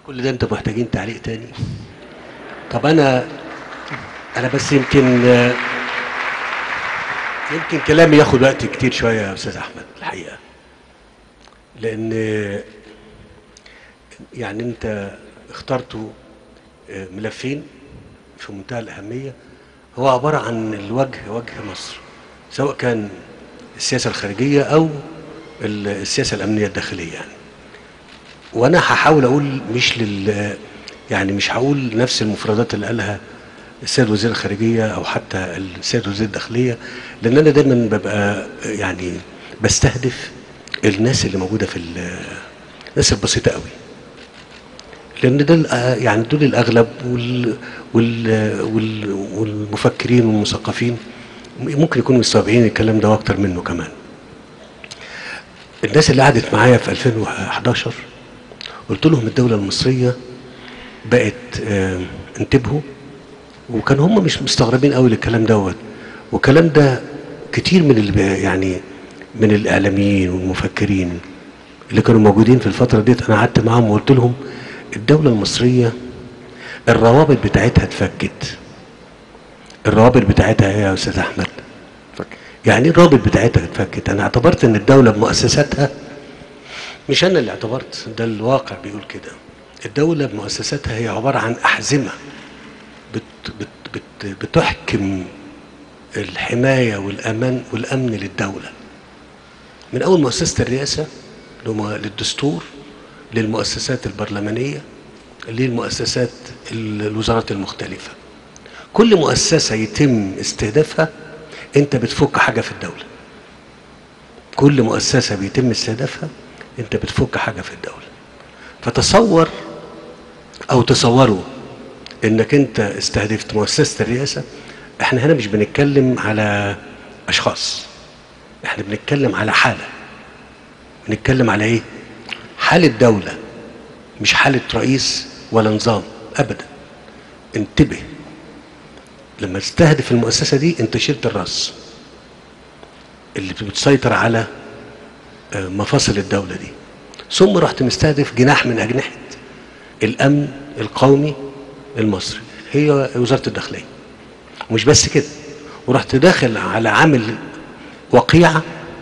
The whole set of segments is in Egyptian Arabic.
كل ده انتوا محتاجين تعليق تاني طب انا انا بس يمكن يمكن كلامي ياخد وقت كتير شويه يا استاذ احمد الحقيقه لان يعني انت اخترتوا ملفين في منتهى الاهميه هو عباره عن الوجه وجه مصر سواء كان السياسه الخارجيه او السياسه الامنيه الداخليه يعني وانا هحاول اقول مش لل يعني مش هقول نفس المفردات اللي قالها السيد وزير الخارجيه او حتى السيد وزير الداخليه لان انا دايما ببقى يعني بستهدف الناس اللي موجوده في الناس البسيطه قوي لان ده يعني دول الاغلب وال وال وال والمفكرين والمثقفين ممكن يكونوا مستوعبين الكلام ده واكتر منه كمان الناس اللي قعدت معايا في 2011 قلت لهم الدولة المصرية بقت اه انتبهوا وكان هم مش مستغربين قوي للكلام دوت والكلام ده كتير من اللي يعني من الاعلاميين والمفكرين اللي كانوا موجودين في الفترة ديت انا قعدت معاهم وقلت لهم الدولة المصرية الروابط بتاعتها اتفكت الروابط بتاعتها ايه يا استاذ احمد يعني ايه الروابط بتاعتها اتفكت انا اعتبرت ان الدولة بمؤسساتها مش انا اللي اعتبرت ده الواقع بيقول كده الدولة بمؤسساتها هي عبارة عن أحزمة بت بت بت بتحكم الحماية والأمان والأمن للدولة من أول مؤسسة الرئاسة للدستور للمؤسسات البرلمانية للمؤسسات الوزارات المختلفة كل مؤسسة يتم استهدافها أنت بتفك حاجة في الدولة كل مؤسسة بيتم استهدافها أنت بتفك حاجة في الدولة فتصور او تصوروا انك انت استهدفت مؤسسه الرئاسه احنا هنا مش بنتكلم على اشخاص احنا بنتكلم على حاله بنتكلم على ايه حاله دوله مش حاله رئيس ولا نظام ابدا انتبه لما تستهدف المؤسسه دي انت شلت الراس اللي بتسيطر على مفاصل الدوله دي ثم رحت مستهدف جناح من اجنحه الامن القومي المصري هي وزاره الداخليه ومش بس كده ورحت داخل على عامل وقيعه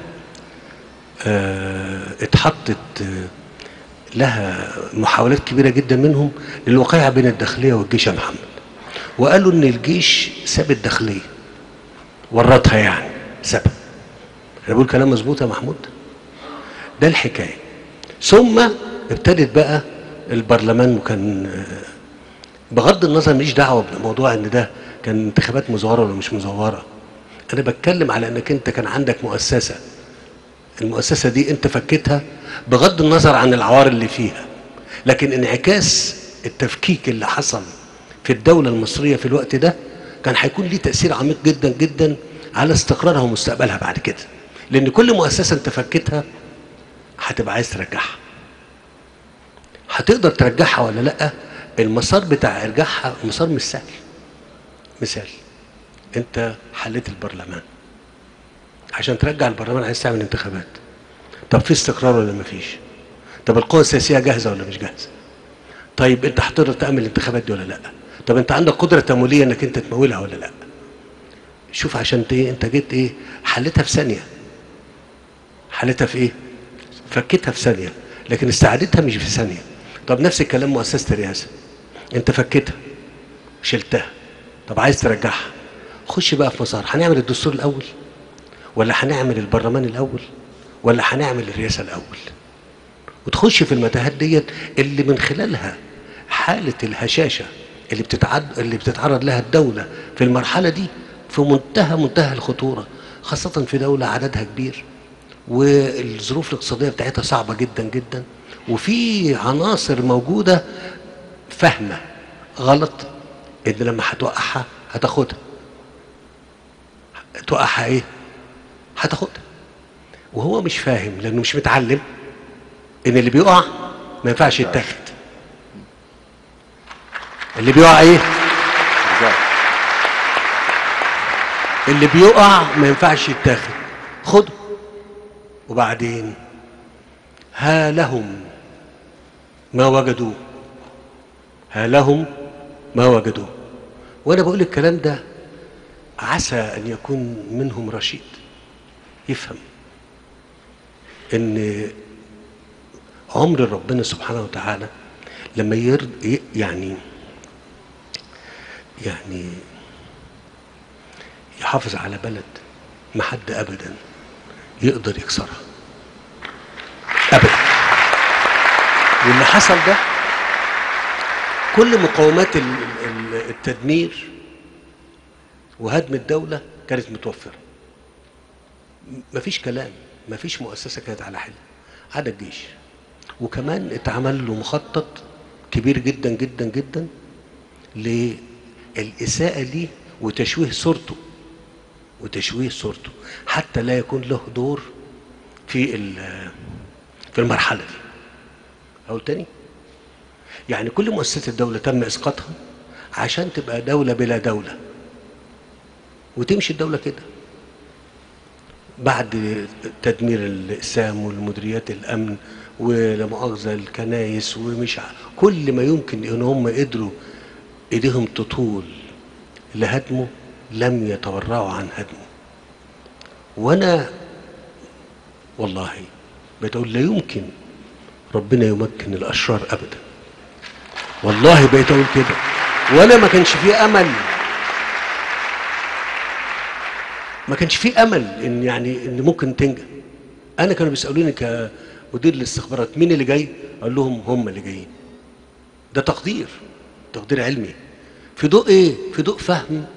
اه اتحطت اه لها محاولات كبيره جدا منهم للوقيعه بين الداخليه والجيش يا محمد وقالوا ان الجيش ساب الداخليه ورطها يعني سابها انا بقول كلام مظبوط يا محمود ده الحكايه ثم ابتدت بقى البرلمان وكان بغض النظر ماليش دعوه بموضوع ان ده كان انتخابات مزوره ولا مش مزوره انا بتكلم على انك انت كان عندك مؤسسه المؤسسه دي انت فكيتها بغض النظر عن العوار اللي فيها لكن انعكاس التفكيك اللي حصل في الدوله المصريه في الوقت ده كان هيكون ليه تاثير عميق جدا جدا على استقرارها ومستقبلها بعد كده لان كل مؤسسه انت فكيتها هتبقى عايز ترجعها هتقدر ترجعها ولا لا المسار بتاع ارجاعها مسار مش سهل مثال انت حليت البرلمان عشان ترجع البرلمان عايز تعمل انتخابات طب في استقرار ولا مفيش طب القوى السياسيه جاهزه ولا مش جاهزه طيب انت هتقدر تعمل الانتخابات دي ولا لا طب انت عندك قدره تمويليه انك انت تمولها ولا لا شوف عشان ايه انت جيت ايه حلتها في ثانيه حلتها في ايه فكيتها في ثانيه لكن استعادتها مش في ثانيه طب نفس الكلام مؤسسه الرئاسه انت فكيتها شلتها طب عايز ترجعها خش بقى في مسار هنعمل الدستور الاول ولا هنعمل البرلمان الاول ولا هنعمل الرئاسه الاول وتخش في المتاهات ديت اللي من خلالها حاله الهشاشه اللي بتتعد اللي بتتعرض لها الدوله في المرحله دي في منتهى منتهى الخطوره خاصه في دوله عددها كبير والظروف الاقتصاديه بتاعتها صعبه جدا جدا وفي عناصر موجوده فاهمه غلط ان لما هتوقعها هتاخدها توقعها ايه هتاخدها وهو مش فاهم لانه مش متعلم ان اللي بيقع ما ينفعش يتاخد اللي بيقع ايه اللي بيقع ما ينفعش يتاخد خده وبعدين ها لهم ما وجدوا ها لهم ما وجدوه وانا بقول الكلام ده عسى ان يكون منهم رشيد يفهم ان عمر ربنا سبحانه وتعالى لما يرد يعني يعني يحافظ على بلد ما حد ابدا يقدر يكسرها ابدا واللي حصل ده كل مقومات ال- ال- التدمير وهدم الدولة كانت متوفرة م- مفيش كلام مفيش مؤسسة كانت على حل عدا الجيش وكمان اتعمل له مخطط كبير جدا جدا جدا للإساءة ليه وتشويه صورته وتشويه صورته حتى لا يكون له دور في ال- في المرحلة دي أقول تاني يعني كل مؤسسات الدولة تم إسقاطها عشان تبقى دولة بلا دولة وتمشي الدولة كده بعد تدمير الإقسام والمديريات الأمن ولا مؤاخذة الكنايس ومش ع- كل ما يمكن إن هم قدروا إيديهم تطول لهدمه لم يتورعوا عن هدمه وأنا والله بتقول لا يمكن ربنا يمكن الأشرار أبدا والله بقيت أقول كده ولا ما كانش فيه أمل ما كانش فيه امل ان يعني ان ممكن تنجح انا كانوا بيسالوني كمدير الاستخبارات مين اللي جاي اقول لهم هم اللي جايين ده تقدير تقدير علمي في ضوء ايه في ضوء فهم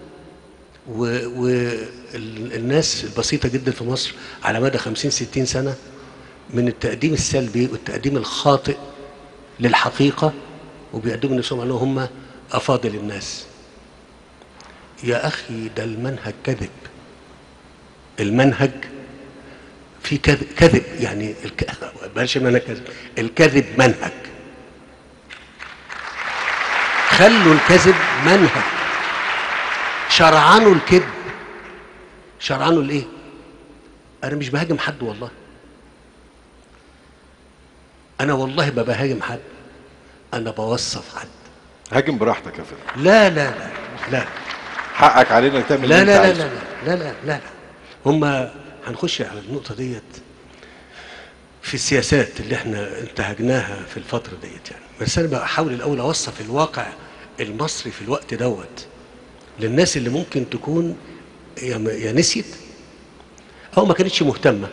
والناس البسيطة جدا في مصر على مدى 50 60 سنة من التقديم السلبي والتقديم الخاطئ للحقيقة وبيقدموا نفسهم انهم هم افاضل الناس يا اخي ده المنهج كذب المنهج في كذب, كذب يعني الك... بلاش ان انا كذب الكذب منهج خلوا الكذب منهج شرعنوا الكذب شرعنوا الايه انا مش بهاجم حد والله انا والله ما بهاجم حد انا بوصف حد هاجم براحتك يا فندم لا لا لا لا حقك علينا انك تعمل لا اللي لا انت لا عايزه. لا لا لا لا لا هم هنخش على النقطة ديت في السياسات اللي احنا انتهجناها في الفترة ديت يعني بس انا بحاول الاول اوصف الواقع المصري في الوقت دوت للناس اللي ممكن تكون يا م- يا نسيت او ما كانتش مهتمة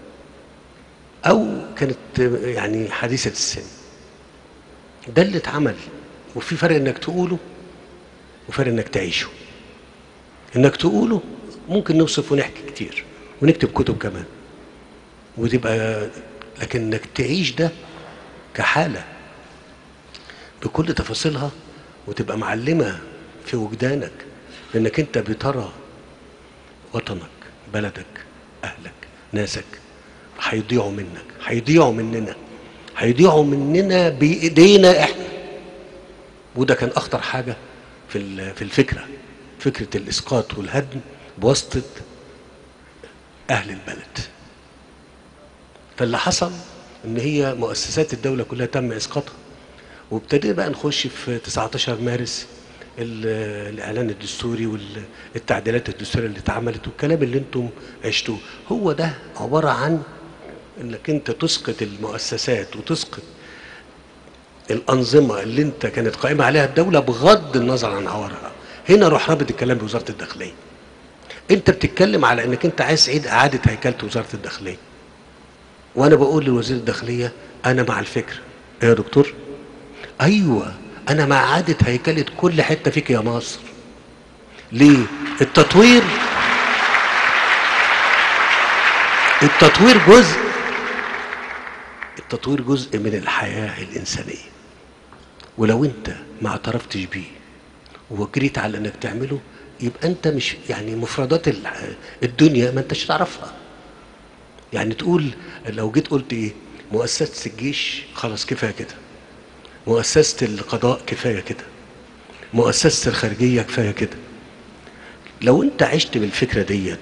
او كانت يعني حديثة السن ده اللي اتعمل وفي فرق انك تقوله وفرق انك تعيشه انك تقوله ممكن نوصف ونحكي كتير ونكتب كتب كمان وتبقى لكن انك تعيش ده كحاله بكل تفاصيلها وتبقى معلمه في وجدانك لانك انت بترى وطنك بلدك اهلك ناسك هيضيعوا منك هيضيعوا مننا هيضيعوا مننا بايدينا احنا وده كان اخطر حاجه في ال- في الفكره فكره الاسقاط والهدم بواسطه اهل البلد فاللي حصل ان هي مؤسسات الدوله كلها تم اسقاطها وابتدينا بقى نخش في 19 مارس ال- الاعلان الدستوري والتعديلات الدستوريه اللي اتعملت والكلام اللي انتم عشتوه هو ده عباره عن انك انت تسقط المؤسسات وتسقط الانظمه اللي انت كانت قائمه عليها الدوله بغض النظر عن عوارها هنا روح رابط الكلام بوزاره الداخليه انت بتتكلم على انك انت عايز تعيد اعاده هيكله وزاره الداخليه وانا بقول لوزير الداخليه انا مع الفكره إيه يا دكتور ايوه انا مع اعاده هيكله كل حته فيك يا مصر ليه التطوير التطوير جزء التطوير جزء من الحياه الانسانيه ولو انت ما اعترفتش بيه وجريت على انك تعمله يبقى انت مش يعني مفردات الح- الدنيا ما انتش تعرفها يعني تقول لو جيت قلت ايه مؤسسه الجيش خلاص كفايه كده مؤسسه القضاء كفايه كده مؤسسه الخارجيه كفايه كده لو انت عشت بالفكره ديت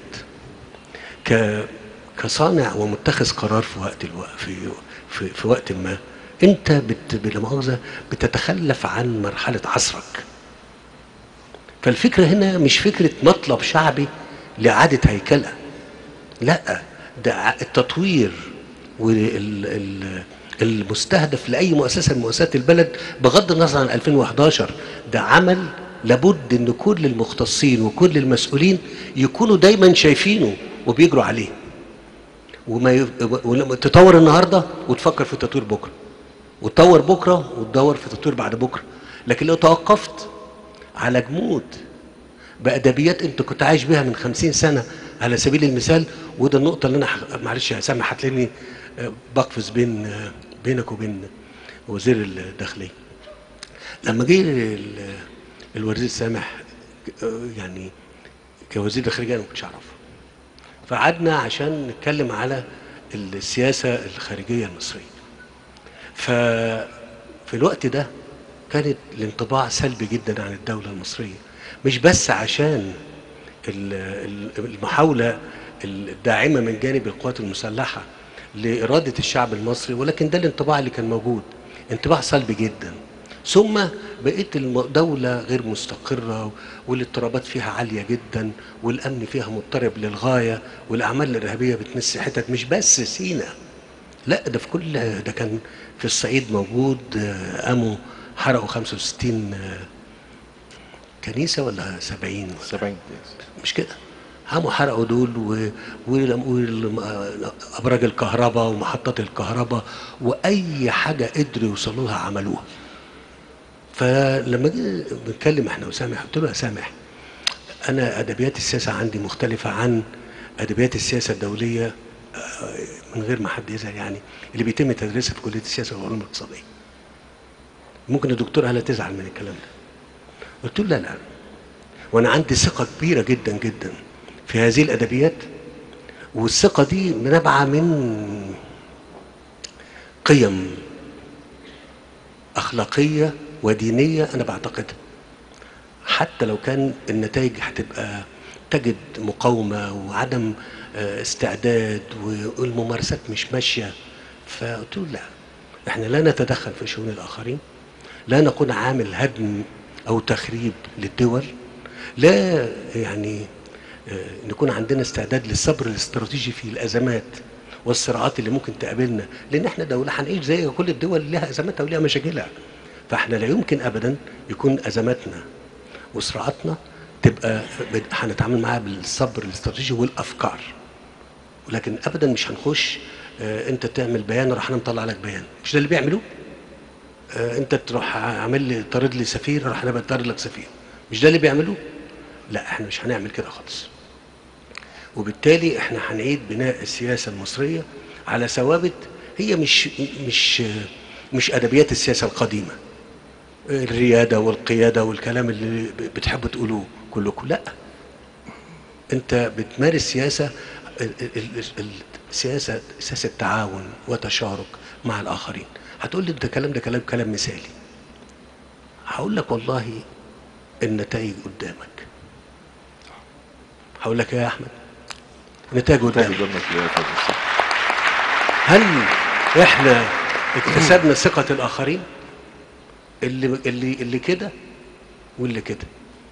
ك كصانع ومتخذ قرار في وقت الوقت في, في, في وقت ما انت بت... بلا مؤاخذه بتتخلف عن مرحله عصرك فالفكره هنا مش فكره مطلب شعبي لاعاده هيكله لا ده ع- التطوير والمستهدف لاي مؤسسه من مؤسسات البلد بغض النظر عن 2011 ده عمل لابد ان كل المختصين وكل المسؤولين يكونوا دايما شايفينه وبيجروا عليه وما ي... ولما تطور النهارده وتفكر في تطوير بكره وتطور بكره وتدور في تطوير بعد بكره لكن لو توقفت على جمود بادبيات انت كنت عايش بيها من خمسين سنه على سبيل المثال وده النقطه اللي انا ح... معلش يا سامح هتلاقيني آه، بقفز بين آه، بينك وبين وزير الداخليه لما جه ال- الوزير سامح آه، يعني كوزير داخليه انا ما كنتش اعرفه فقعدنا عشان نتكلم على السياسه الخارجيه المصريه ففي الوقت ده كانت الانطباع سلبي جدا عن الدولة المصرية مش بس عشان ال- ال- المحاولة الداعمة من جانب القوات المسلحة لإرادة الشعب المصري ولكن ده الانطباع اللي كان موجود انطباع سلبي جدا ثم بقيت الدولة غير مستقرة والاضطرابات فيها عالية جدا والأمن فيها مضطرب للغاية والأعمال الإرهابية بتمس حتت مش بس سينا لا ده في كل ده كان في الصعيد موجود آه، قاموا حرقوا 65 آه، كنيسة ولا 70 ولا 70 مش كده قاموا حرقوا دول و... و... وابراج الكهرباء ومحطات الكهرباء واي حاجه قدروا يوصلوا لها عملوها فلما جه بنتكلم احنا وسامح قلت له يا سامح انا ادبيات السياسه عندي مختلفه عن ادبيات السياسه الدوليه آه، من غير ما حد يزعل يعني اللي بيتم تدريسها في كليه السياسه والعلوم الاقتصاديه ممكن الدكتور هلا تزعل من الكلام ده قلت له لا لا وانا عندي ثقه كبيره جدا جدا في هذه الادبيات والثقه دي نابعه من قيم اخلاقيه ودينيه انا بعتقدها حتى لو كان النتائج هتبقى تجد مقاومه وعدم آه، استعداد والممارسات مش ماشيه فقلت له لا احنا لا نتدخل في شؤون الاخرين لا نكون عامل هدم او تخريب للدول لا يعني آه، نكون عندنا استعداد للصبر الاستراتيجي في الازمات والصراعات اللي ممكن تقابلنا لان احنا دوله هنعيش زي كل الدول اللي لها ازماتها ولها مشاكلها فاحنا لا يمكن ابدا يكون ازماتنا وصراعاتنا تبقى بد- هنتعامل معاها بالصبر الاستراتيجي والافكار ولكن ابدا مش هنخش آه، انت تعمل بيان راح انا مطلع لك بيان مش ده اللي بيعملوه آه، انت تروح عامل لي طارد لي سفير راح انا بطارد لك سفير مش ده اللي بيعملوه لا احنا مش هنعمل كده خالص وبالتالي احنا هنعيد بناء السياسه المصريه على ثوابت هي مش مش مش ادبيات السياسه القديمه الرياده والقياده والكلام اللي بتحبوا تقولوه كلكم لا انت بتمارس سياسه ال- ال- ال- السياسه سياسه تعاون وتشارك مع الاخرين هتقول لي ده كلام ده كلام كلام مثالي هقول لك والله النتائج قدامك هقول لك إيه يا احمد النتائج تاني قدامك قدامك يا فندم هل احنا اكتسبنا ثقة الآخرين اللي اللي اللي كده واللي كده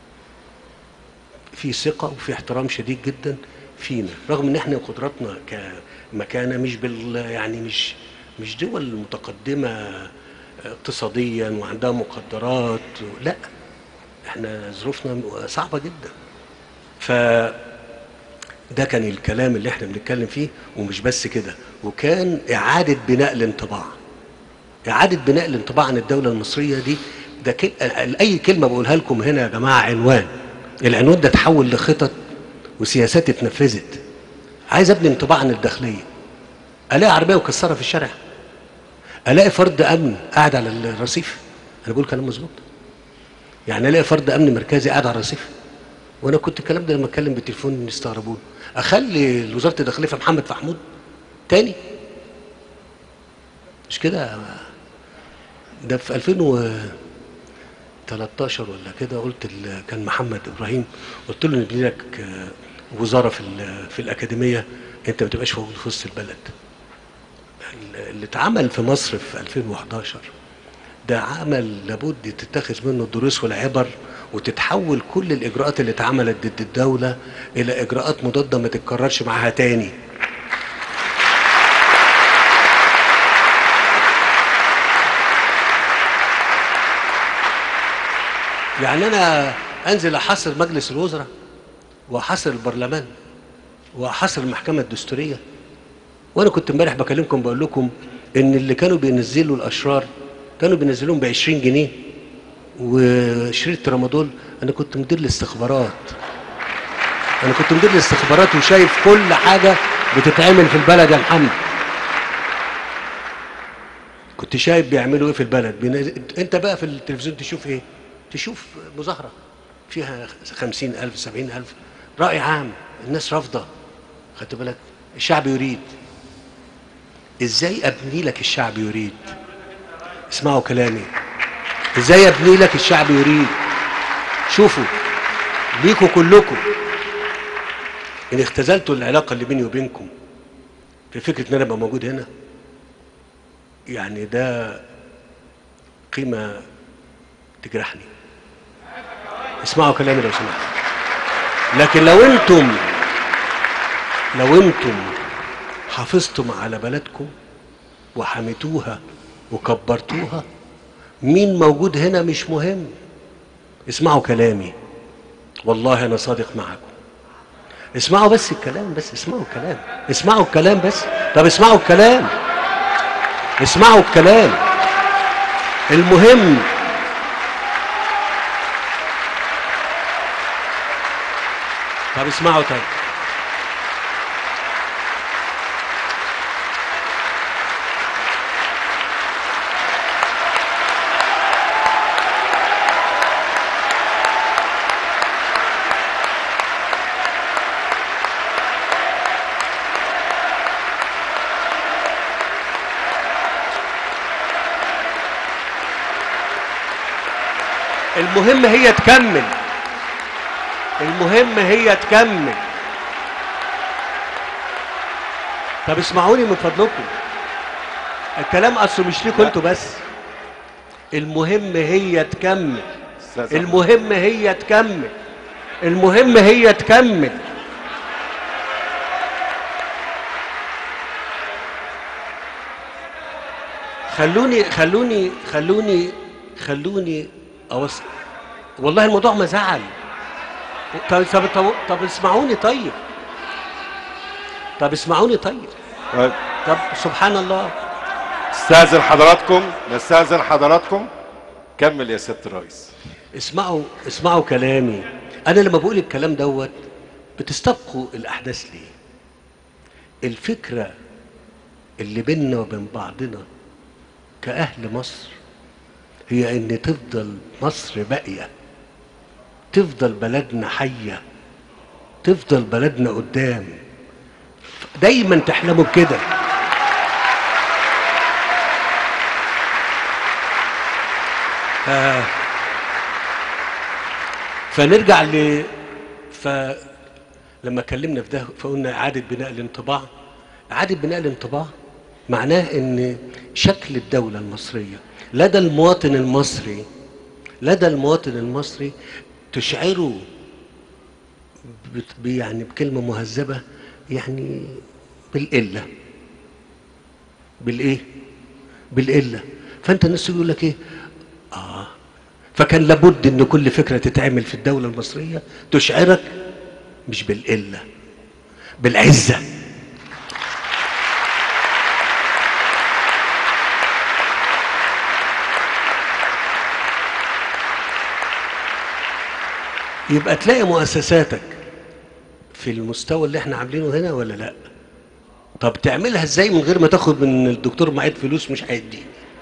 في ثقة وفي احترام شديد جدا فينا رغم ان احنا قدراتنا كمكانة مش بال يعني مش مش دول متقدمة اقتصاديا وعندها مقدرات لا احنا ظروفنا صعبة جدا ف ده كان الكلام اللي احنا بنتكلم فيه ومش بس كده وكان إعادة بناء الانطباع إعادة بناء الانطباع عن الدولة المصرية دي ده كل... أي كلمة بقولها لكم هنا يا جماعة عنوان العنوان ده تحول لخطط وسياسات اتنفذت عايز ابني انطباع عن الداخلية ألاقي عربية مكسرة في الشارع ألاقي فرد أمن قاعد على الرصيف أنا بقول كلام مظبوط يعني ألاقي فرد أمن مركزي قاعد على الرصيف وانا كنت الكلام ده لما اتكلم بالتليفون يستغربون اخلي وزاره الداخليه في محمد محمود تاني مش كده ده في 2013 ولا كده قلت ال- كان محمد ابراهيم قلت له نبني لك آه، وزاره في ال- في الاكاديميه انت ما تبقاش موجود في وسط البلد اللي اتعمل في مصر في 2011 ده عمل لابد تتخذ منه الدروس والعبر وتتحول كل الاجراءات اللي اتعملت ضد الدوله الى اجراءات مضاده ما تتكررش معاها تاني يعني انا انزل احاصر مجلس الوزراء واحاصر البرلمان واحاصر المحكمه الدستوريه وانا كنت امبارح بكلمكم بقول لكم ان اللي كانوا بينزلوا الاشرار كانوا بينزلوهم ب 20 جنيه وشريط ترامادول انا كنت مدير الاستخبارات انا كنت مدير الاستخبارات وشايف كل حاجه بتتعمل في البلد يا محمد كنت شايف بيعملوا ايه في البلد بينزل... انت بقى في التلفزيون تشوف ايه تشوف مظاهره فيها خمسين ألف سبعين ألف رأي عام الناس رافضة خدت بالك الشعب يريد ازاي ابني لك الشعب يريد اسمعوا كلامي ازاي ابني لك الشعب يريد شوفوا ليكوا كلكم ان اختزلتوا العلاقه اللي بيني وبينكم في فكره ان انا ابقى موجود هنا يعني ده قيمه تجرحني اسمعوا كلامي لو سمحت لكن لو انتم لو انتم حافظتم على بلدكم وحميتوها وكبرتوها مين موجود هنا مش مهم اسمعوا كلامي والله انا صادق معكم اسمعوا بس الكلام بس اسمعوا الكلام اسمعوا الكلام بس طب اسمعوا الكلام اسمعوا الكلام المهم طب اسمعوا طيب المهم هي تكمل المهم هي تكمل طب اسمعوني من فضلكم الكلام اصله مش ليكوا انتوا بس المهم هي تكمل أستاذ أحمد. المهم هي تكمل المهم هي تكمل خلوني خلوني خلوني خلوني أوصل والله الموضوع ما زعل طب طب طب, طب اسمعوني طيب طب اسمعوني طيب طيب طب سبحان الله استاذن حضراتكم نستاذن حضراتكم كمل يا سياده الرئيس اسمعوا اسمعوا كلامي انا لما بقول الكلام دوت بتستبقوا الاحداث ليه الفكره اللي بيننا وبين بعضنا كاهل مصر هي ان تفضل مصر باقيه تفضل بلدنا حيه تفضل بلدنا قدام دايما تحلموا بكده ف- فنرجع ل فلما اتكلمنا في ده فقلنا اعاده بناء الانطباع اعاده بناء الانطباع معناه ان شكل الدوله المصريه لدى المواطن المصري لدى المواطن المصري تشعره بت- ب- يعني بكلمه مهذبه يعني بالقله بالايه بالقله فانت الناس يقول لك ايه اه فكان لابد ان كل فكره تتعمل في الدوله المصريه تشعرك مش بالقله بالعزه يبقى تلاقي مؤسساتك في المستوى اللي احنا عاملينه هنا ولا لا طب تعملها ازاي من غير ما تاخد من الدكتور معيد فلوس مش هيديك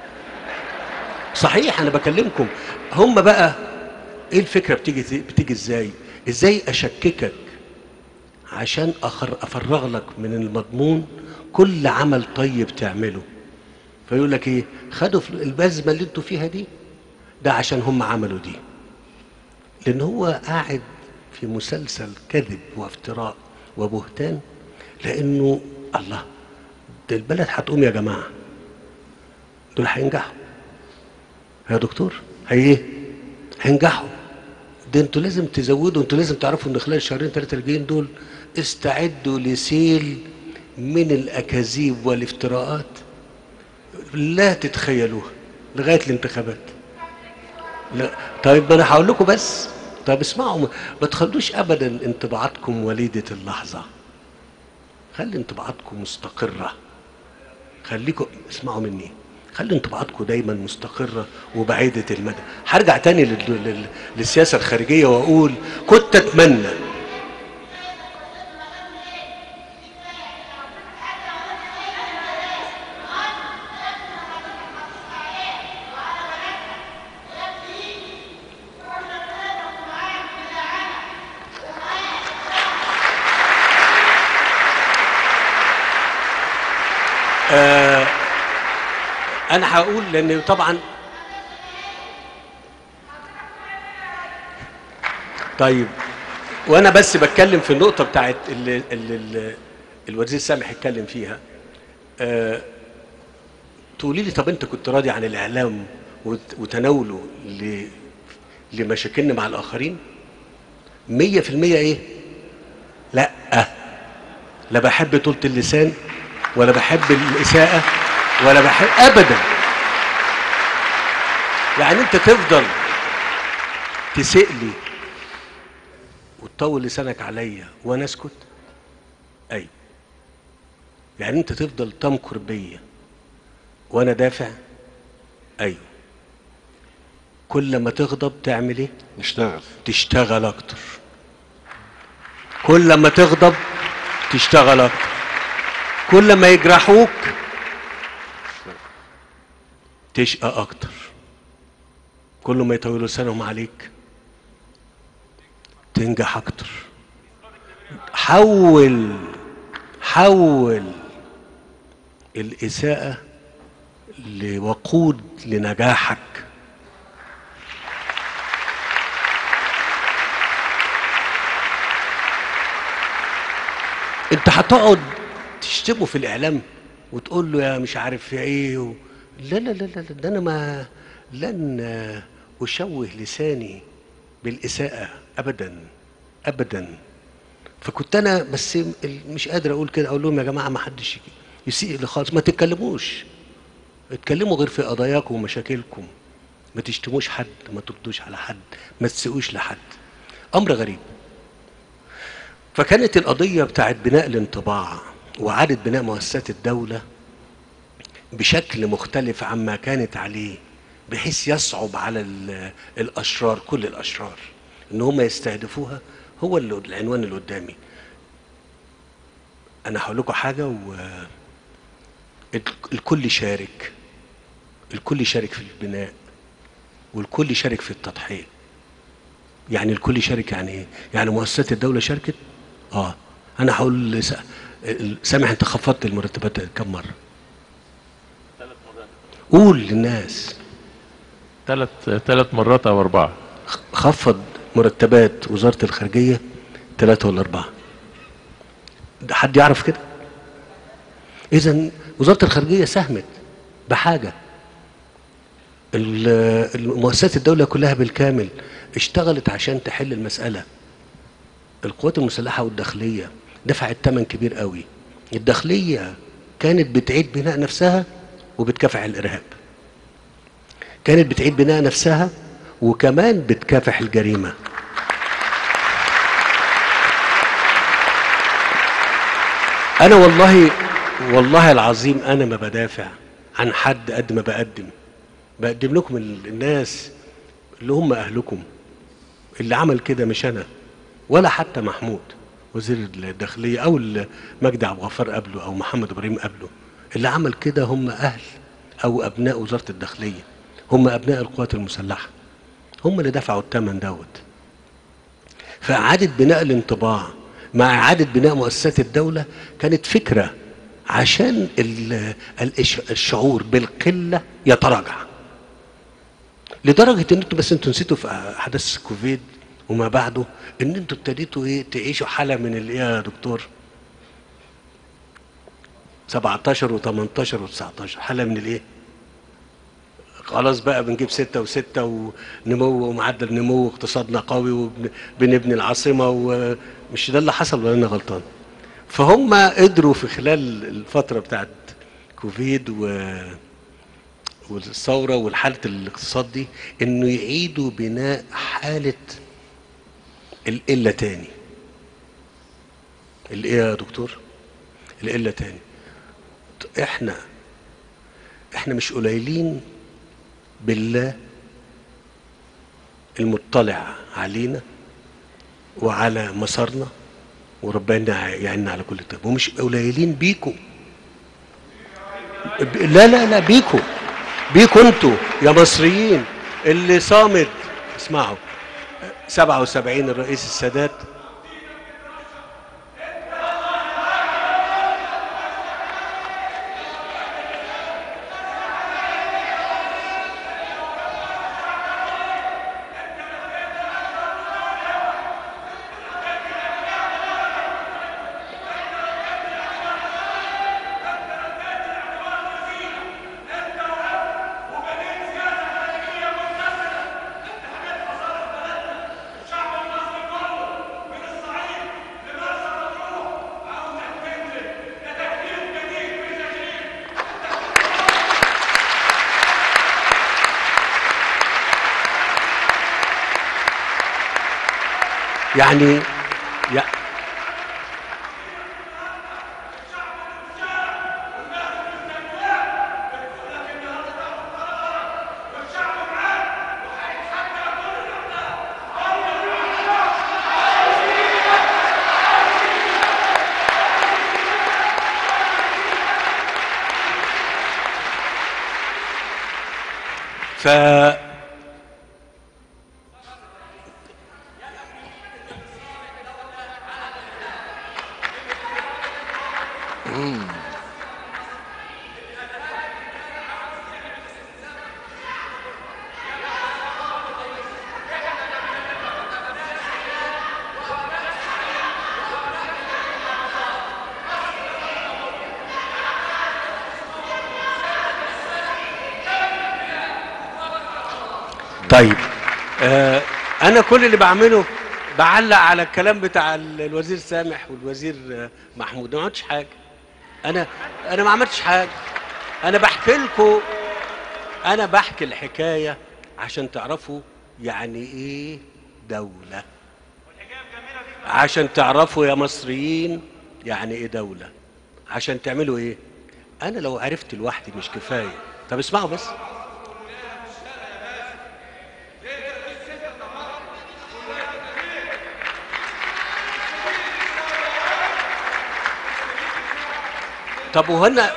صحيح انا بكلمكم هم بقى ايه الفكره بتيجي بتيجي ازاي ازاي اشككك عشان أخر افرغ لك من المضمون كل عمل طيب تعمله فيقول لك ايه خدوا فل- البزمه اللي انتوا فيها دي ده عشان هم عملوا دي لان هو قاعد في مسلسل كذب وافتراء وبهتان لانه الله ده البلد هتقوم يا جماعه دول هينجحوا يا دكتور هي ايه هينجحوا ده انتوا لازم تزودوا انتوا لازم تعرفوا ان خلال الشهرين ثلاثه الجايين دول استعدوا لسيل من الاكاذيب والافتراءات لا تتخيلوها لغايه الانتخابات لا طيب ما انا هقول لكم بس طيب اسمعوا ما- ما تخلوش ابدا انطباعاتكم وليده اللحظه خلي انطباعاتكم مستقره خليكم اسمعوا مني خلي انطباعاتكم دايما مستقره وبعيده المدى هرجع تاني لل... لل... للسياسه الخارجيه واقول كنت اتمنى انا هقول لان طبعا طيب وانا بس بتكلم في النقطه بتاعت اللي, اللي, اللي الوزير سامح اتكلم فيها أه تقولي لي طب انت كنت راضي عن الاعلام وت- وتناوله ل- لمشاكلنا مع الاخرين مية في المية ايه لا لا بحب طولة اللسان ولا بحب الإساءة ولا بحب أبدا يعني أنت تفضل تسيء لي وتطول لسانك عليا وأنا أسكت أيوة يعني أنت تفضل تمكر بيا وأنا دافع أيوة كل ما تغضب تعمل إيه؟ نشتغل تشتغل اكتر كل ما تغضب تشتغل اكتر كل ما يجرحوك تشقى اكتر كل ما يطولوا لسانهم عليك تنجح اكتر حول حول الاساءه لوقود لنجاحك انت هتقعد تشتمه في الاعلام وتقول له يا مش عارف يا ايه و... لا لا لا لا لا، ده انا ما لن اشوه لساني بالاساءه ابدا ابدا فكنت انا بس ال- مش قادر اقول كده اقول لهم يا جماعه ما حدش يسيء لي خالص ما تتكلموش اتكلموا غير في قضاياكم ومشاكلكم ما تشتموش حد ما تردوش على حد ما تسيئوش لحد امر غريب فكانت القضية بتاعت بناء الانطباع وإعادة بناء مؤسسات الدولة بشكل مختلف عما كانت عليه بحيث يصعب على ال- الأشرار كل الأشرار إن هم يستهدفوها هو اللي العنوان اللي قدامي أنا هقول لكم حاجة و ال- الكل شارك الكل شارك في البناء والكل شارك في التضحية يعني الكل شارك يعني ايه؟ يعني مؤسسات الدولة شاركت؟ اه انا هقول لس- سامح انت خفضت المرتبات كم مرة؟ قول للناس ثلاث ثلاث مرات او اربعه خ- خفض مرتبات وزارة الخارجية ثلاثة ولا أربعة ده حد يعرف كده إذا وزارة الخارجية ساهمت بحاجة ال- المؤسسات الدولة كلها بالكامل اشتغلت عشان تحل المسألة القوات المسلحة والداخلية دفعت ثمن كبير قوي الداخلية كانت بتعيد بناء نفسها وبتكافح الإرهاب كانت بتعيد بناء نفسها وكمان بتكافح الجريمة أنا والله والله العظيم أنا ما بدافع عن حد قد ما بقدم بقدم لكم ال- الناس اللي هم أهلكم اللي عمل كده مش أنا ولا حتى محمود وزير الداخلية أو ال- مجدي عبد الغفار قبله أو محمد إبراهيم قبله اللي عمل كده هم أهل أو أبناء وزارة الداخلية هم أبناء القوات المسلحة هم اللي دفعوا الثمن دوت فإعادة بناء الانطباع مع إعادة بناء مؤسسات الدولة كانت فكرة عشان ال- الإش- الشعور بالقلة يتراجع لدرجة ان انتوا بس انتوا نسيتوا في احداث كوفيد وما بعده ان انتوا ابتديتوا ايه تعيشوا حالة من الايه يا دكتور 17 و18 و19 حالة من الايه خلاص بقى بنجيب ستة وستة ونمو ومعدل نمو واقتصادنا قوي وبنبني العاصمة ومش ده اللي حصل ولا أنا غلطان فهم قدروا في خلال الفترة بتاعت كوفيد و والثورة والحالة الاقتصاد دي انه يعيدوا بناء حالة القلة تاني الايه يا دكتور القلة تاني احنا احنا مش قليلين بالله المطلع علينا وعلى مسارنا وربنا يعيننا على كل طيب ومش قليلين بيكم ب- لا لا لا بيكم بيكم انتوا يا مصريين اللي صامد اسمعوا 77 الرئيس السادات يعني يع- ف طيب آه انا كل اللي بعمله بعلق على الكلام بتاع ال- الوزير سامح والوزير آه، محمود ما عملتش حاجه انا انا ما عملتش حاجه انا بحكي لكم انا بحكي الحكايه عشان تعرفوا يعني ايه دوله عشان تعرفوا يا مصريين يعني ايه دوله عشان تعملوا ايه انا لو عرفت لوحدي مش كفايه طب اسمعوا بس طب وهنا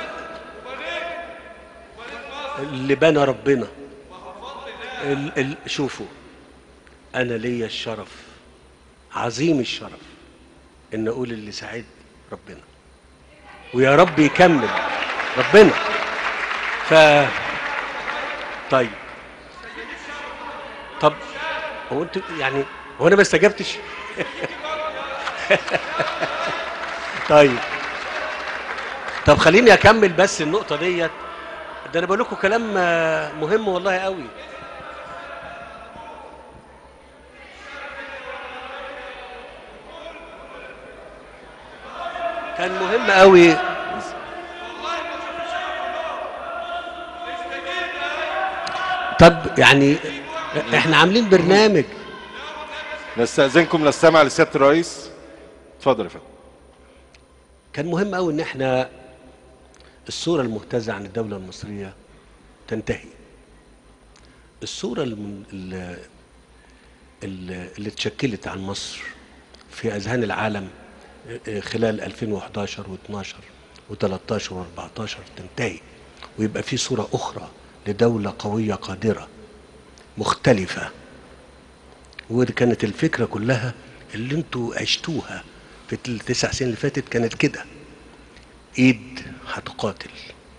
اللي بنى ربنا ال ال شوفوا انا ليا الشرف عظيم الشرف ان اقول اللي ساعد ربنا ويا رب يكمل ربنا ف طيب طب هو انت يعني هو انا ما استجبتش طيب طب خليني اكمل بس النقطه ديت ده انا بقول لكم كلام آه، مهم والله قوي كان مهم قوي طب يعني احنا عاملين برنامج نستأذنكم نستمع لسيادة الرئيس اتفضل يا فندم كان مهم قوي ان احنا الصوره المهتزه عن الدوله المصريه تنتهي الصوره الم- ال- ال- اللي اتشكلت عن مصر في اذهان العالم آه، خلال 2011 و12 و13 و14 تنتهي ويبقى في صوره اخرى لدوله قويه قادره مختلفه ودي كانت الفكره كلها اللي انتوا عشتوها في التسع سنين اللي فاتت كانت كده ايد هتقاتل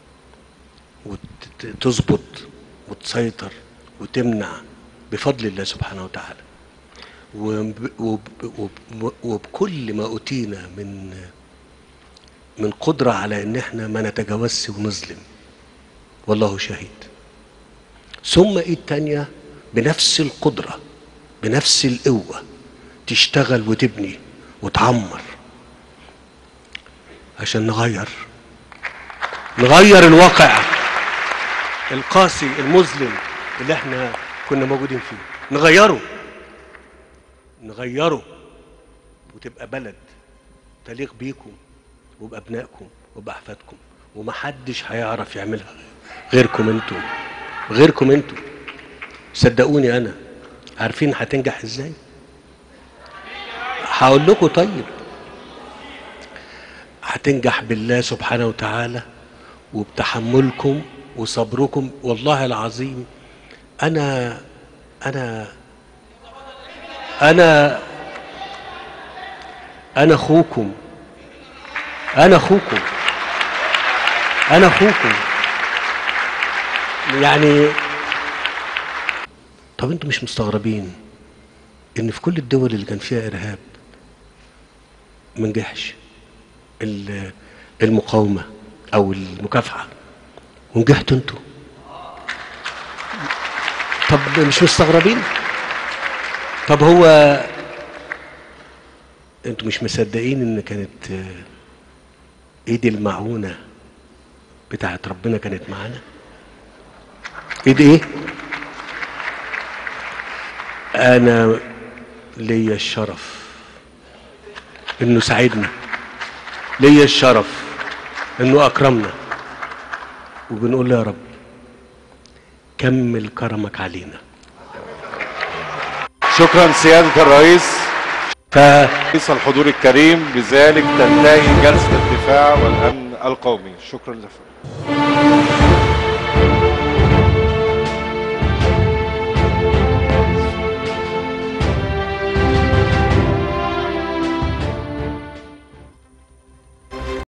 وتظبط وتسيطر وتمنع بفضل الله سبحانه وتعالى وب- وب- وب- وبكل ما اوتينا من من قدرة على ان احنا ما نتجاوزش ونظلم والله شهيد ثم ايه التانية بنفس القدرة بنفس القوة تشتغل وتبني وتعمر عشان نغير نغير الواقع القاسي المظلم اللي احنا كنا موجودين فيه نغيره نغيره وتبقى بلد تليق بيكم وبأبنائكم وبأحفادكم ومحدش هيعرف يعملها غيركم انتوا غيركم انتوا صدقوني انا عارفين هتنجح ازاي هقول لكم طيب هتنجح بالله سبحانه وتعالى وبتحملكم وصبركم والله العظيم انا انا انا انا اخوكم انا اخوكم انا اخوكم يعني طب انتوا مش مستغربين ان في كل الدول اللي كان فيها ارهاب ما نجحش ال- المقاومه او المكافحه ونجحتوا انتوا طب مش مستغربين طب هو انتوا مش مصدقين ان كانت آه، ايد المعونه بتاعت ربنا كانت معانا ايد ايه انا ليا الشرف انه ساعدنا ليا الشرف انه اكرمنا وبنقول له يا رب كمل كرمك علينا شكرا سيادة الرئيس ف رئيس الحضور الكريم بذلك تنتهي جلسة الدفاع والأمن القومي شكرا لك